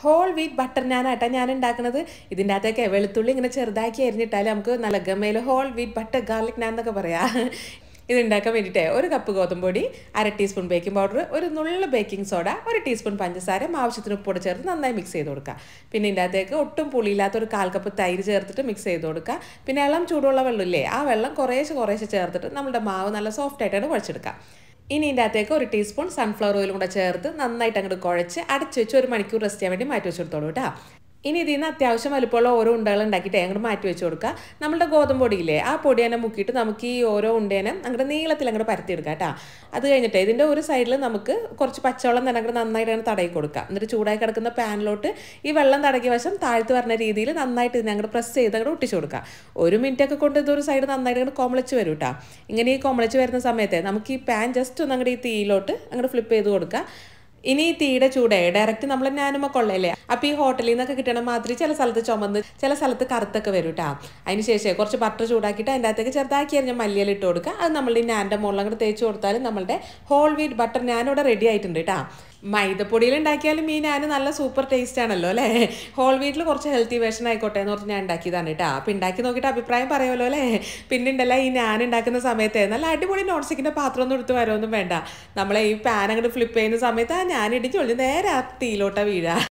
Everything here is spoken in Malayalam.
ഹോൾ വീറ്റ് ബട്ടർ നാനാട്ടാ ഞാൻ ഉണ്ടാക്കുന്നത് ഇതിൻ്റെ അകത്തേക്ക് വെളുത്തുള്ളി ഇങ്ങനെ ചെറുതാക്കി അരിഞ്ഞിട്ടാൽ നമുക്ക് നല്ല ഗമയിൽ whole wheat butter garlic naan എന്നൊക്കെ പറയാം ഇത് ഉണ്ടാക്കാൻ വേണ്ടിയിട്ട് ഒരു കപ്പ് ഗോതമ്പൊടി അര ടീസ്പൂൺ ബേക്കിംഗ് പൗഡർ ഒരു നുള്ള ബേക്കിംഗ് സോഡ ഒരു ടീസ്പൂൺ പഞ്ചസാര ആവശ്യത്തിന് ഉപ്പോട് ചേർത്ത് നന്നായി മിക്സ് ചെയ്ത് കൊടുക്കുക പിന്നെ ഇതിൻ്റെ അകത്തേക്ക് ഒട്ടും പുളിയില്ലാത്ത ഒരു കാൽ കപ്പ് തൈര് ചേർത്തിട്ട് മിക്സ് ചെയ്ത് കൊടുക്കുക പിന്നെ ഇളം ചൂടുള്ള വെള്ളമില്ലേ ആ വെള്ളം കുറേശ്ശെ കുറേശ്ശെ ചേർത്തിട്ട് നമ്മുടെ മാവ് നല്ല സോഫ്റ്റ് ആയിട്ടാണ് കുഴച്ചെടുക്കുക ഇനി ഇതിൻ്റെ അകത്തേക്ക് ഒരു ടീസ്പൂൺ സൺഫ്ലവർ ഓയിലും കൂടെ ചേർത്ത് നന്നായിട്ട് അങ്ങോട്ട് കുഴച്ച് അടച്ചു വെച്ച് ഒരു മണിക്കൂർ റെസ്റ്റ് ചെയ്യാൻ വേണ്ടി മാറ്റി വെച്ചെടുത്തോളൂ കേട്ടോ ഇനി ഇതിൽ നിന്ന് അത്യാവശ്യം വലുപ്പമുള്ള ഓരോ ഉണ്ടകൾ ഉണ്ടാക്കിയിട്ട് അങ്ങോട്ട് മാറ്റി വെച്ച് കൊടുക്കുക നമ്മുടെ ഗോതമ്പ് പൊടിയില്ലേ ആ പൊടി തന്നെ മുക്കിയിട്ട് നമുക്ക് ഈ ഓരോ ഉണ്ടേനെ അങ്ങോട്ട് നീളത്തിൽ അങ്ങോട്ട് പരത്തിയെടുക്കാം കേട്ടോ അത് കഴിഞ്ഞിട്ട് ഇതിൻ്റെ ഒരു സൈഡിൽ നമുക്ക് കുറച്ച് പച്ചവെള്ളം തന്നെ അങ്ങോട്ട് നന്നായിട്ട് അങ്ങനെ തടയി കൊടുക്കുക എന്നിട്ട് ചൂടായി കിടക്കുന്ന പാനിലോട്ട് ഈ വെള്ളം തടകിയ വശം താഴ്ത്ത് വരുന്ന രീതിയിൽ നന്നായിട്ട് ഇതിനെ അങ്ങോട്ട് പ്രസ് ചെയ്ത് അങ്ങോട്ട് ഒട്ടിച്ച് കൊടുക്കുക ഒരു മിനിറ്റ് ഒക്കെ കൊണ്ട് ഇതൊരു സൈഡ് നന്നായിട്ട് അങ്ങോട്ട് കോമളിച്ച് വരും കേട്ടോ ഇങ്ങനെ ഈ കോമളിച്ച് വരുന്ന സമയത്ത് നമുക്ക് ഈ പാൻ ജസ്റ്റ് ഒന്ന് അങ്ങോട്ട് ഈ തീയിലോട്ട് അങ്ങോട്ട് ഫ്ലിപ്പ് ചെയ്ത് കൊടുക്കുക ഇനി ഈ തീയുടെ ചൂടേ ഡയറക്റ്റ് നമ്മൾ ഞാനുമ കൊള്ളയില്ലേ അപ്പോൾ ഈ ഹോട്ടലിൽ നിന്നൊക്കെ കിട്ടണ മാതിരി ചില സ്ഥലത്ത് ചുമന്ന് ചില സ്ഥലത്ത് കറുത്തൊക്കെ വരും കേട്ടോ അതിന് ശേഷം കുറച്ച് ബട്ടർ ചൂടാക്കിയിട്ട് അതിൻ്റെ അകത്തേക്ക് ചെറുതാക്കി അരിഞ്ഞ മല്ലിയിൽ ഇട്ട് കൊടുക്കുക അത് നമ്മൾ ഈ നാൻ്റെ മുകളിൽ അങ്ങോട്ട് തേച്ച് കൊടുത്താൽ നമ്മളുടെ ഹോൾ വീറ്റ് ബട്ടർ ഞാനിവിടെ റെഡി ആയിട്ടുണ്ട് കേട്ടോ മൈദപ്പൊടിയിൽ ഉണ്ടാക്കിയാലും ഈ ഞാൻ നല്ല സൂപ്പർ ടേസ്റ്റ് ആണല്ലോ അല്ലേ ഹോൾ വീട്ടിൽ കുറച്ച് ഹെൽത്തി വേർഷൻ ആയിക്കോട്ടെ എന്ന് പറഞ്ഞ് ഞാൻ ഉണ്ടാക്കിയതാണ് കേട്ടോ അപ്പം ഉണ്ടാക്കി നോക്കിയിട്ട് അഭിപ്രായം പറയുമല്ലോ അല്ലേ പിന്നെ ഉണ്ടല്ലോ ഈ ഞാൻ ഉണ്ടാക്കുന്ന സമയത്ത് നല്ല അടിപൊളി നോൺ സ്റ്റിക്കിൻ്റെ പാത്രം ഒന്നും എടുത്ത് വരുമൊന്നും വേണ്ട നമ്മളെ ഈ പാൻ അങ്ങോട്ട് ഫ്ലിപ്പ് ചെയ്യുന്ന സമയത്ത് ആ ഞാൻ ഇടിച്ചൊള്ളി നേരെ ആ തീയിലോട്ടാ വീഴുക